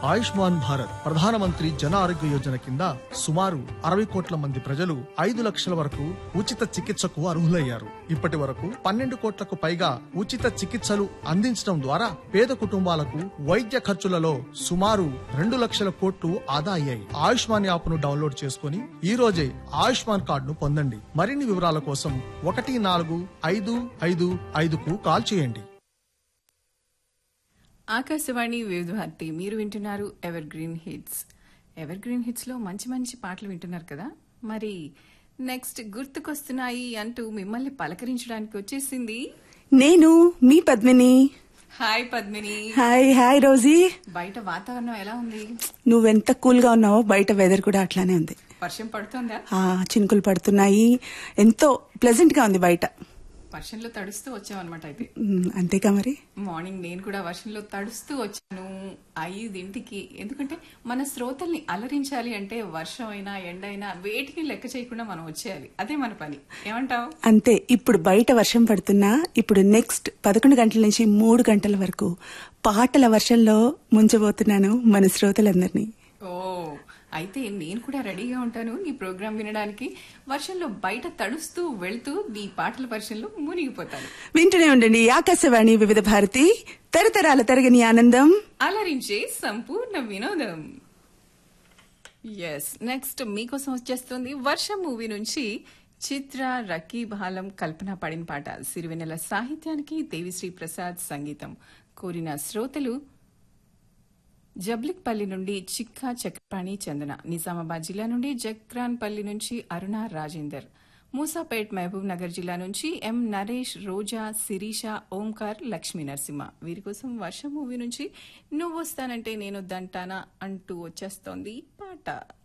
ఆయుష్మాన్ భారత్ ప్రధానమంత్రి జన ఆరోగ్య యోజన కింద సుమారు అరవై కోట్ల మంది ప్రజలు ఐదు లక్షల వరకు ఉచిత చికిత్సకు అర్హులయ్యారు ఇప్పటి వరకు పన్నెండు కోట్లకు పైగా ఉచిత చికిత్సలు అందించడం ద్వారా పేద కుటుంబాలకు వైద్య ఖర్చులలో సుమారు రెండు లక్షల కోట్లు ఆదా అయ్యాయి ఆయుష్మాన్ యాప్ ను డౌన్లోడ్ చేసుకుని ఈ రోజే ఆయుష్మాన్ కార్డును పొందండి మరిన్ని వివరాల కోసం ఒకటి నాలుగు ఐదు ఐదు ఐదుకు కాల్ చేయండి ఆకాశవాణి వివిధ భారతి మీరు వింటున్నారు evergreen hits evergreen hits లో మంచి మంచి పాటలు వింటున్నారు కదా మరి నెక్స్ట్ గుర్తుకొస్తున్నాయి అంటూ మిమ్మల్ని పలకరించడానికి వచ్చేసింది నేను మీ Padmini hi Padmini hi hi Rosy బయట వాతావరణం ఎలా ఉంది నువ్వెంత కూల్ గా ఉన్నావో బయట వెదర్ కూడా అట్లానే ఉంది వర్షం పడుతోందా ఆ చినుకులు పడుతున్నాయి ఎంతో ప్లెజెంట్ గా ఉంది బయట వర్షంలో తడుస్తూ వచ్చామన్నమాట అయితే మ్, అంతేగా మరి మార్నింగ్ నేను కూడా వర్షంలో తడుస్తూ వచ్చాను ఐదింటికి ఎందుకంటే మన శ్రోతల్ని అలరించాలి అంటే వర్షం అయినా ఎండ అయినా వేటిని లెక్క చేయకుండా మనం వచ్చేయాలి అదే మన పని ఏమంటావు అంతే ఇప్పుడు బయట వర్షం పడుతున్నా ఇప్పుడు నెక్స్ట్ పదకొండు గంటల నుంచి మూడు గంటల వరకు పాటల వర్షంలో ముంచబోతున్నాను మన శ్రోతలందరినీ ఓ అయితే నేను కూడా రెడీగా ఉంటాను నీ ప్రోగ్రాం వినడానికి వర్షంలో బయట తడుస్తూ వెళ్తూ నీ పాటల వర్షంలో మునిగిపోతాను వింటూనే ఉండండి ఆకాశవాణి వివిధ భారతి తరతరాల తరగని ఆనందం అలరించే సంపూర్ణ వినోదం ఎస్ నెక్స్ట్ మీకోసం వచ్చేస్తుంది వర్షం మూవీ నుంచి చిత్ర రకీ బాలం కల్పన పడిన పాట సిరివెన్నెల సాహిత్యానికి దేవిశ్రీ ప్రసాద్ సంగీతం కోరిన శ్రోతలు జబ్లిక్పల్లి నుండి చిక్కా చక్రపాణి చందన నిజామాబాద్ జిల్లా నుండి జక్రాన్పల్లి నుంచి అరుణ రాజేందర్ మూసాపేట్ మహబూబ్ నగర్ జిల్లా నుంచి ఎం నరేష్ రోజా శిరీష ఓంకార్ లక్ష్మీ నరసింహ వీరి కోసం వర్షం మూవీ నుంచి నువ్వు వస్తానంటే నేను దంటానా అంటూ వచ్చేస్తోంది పాట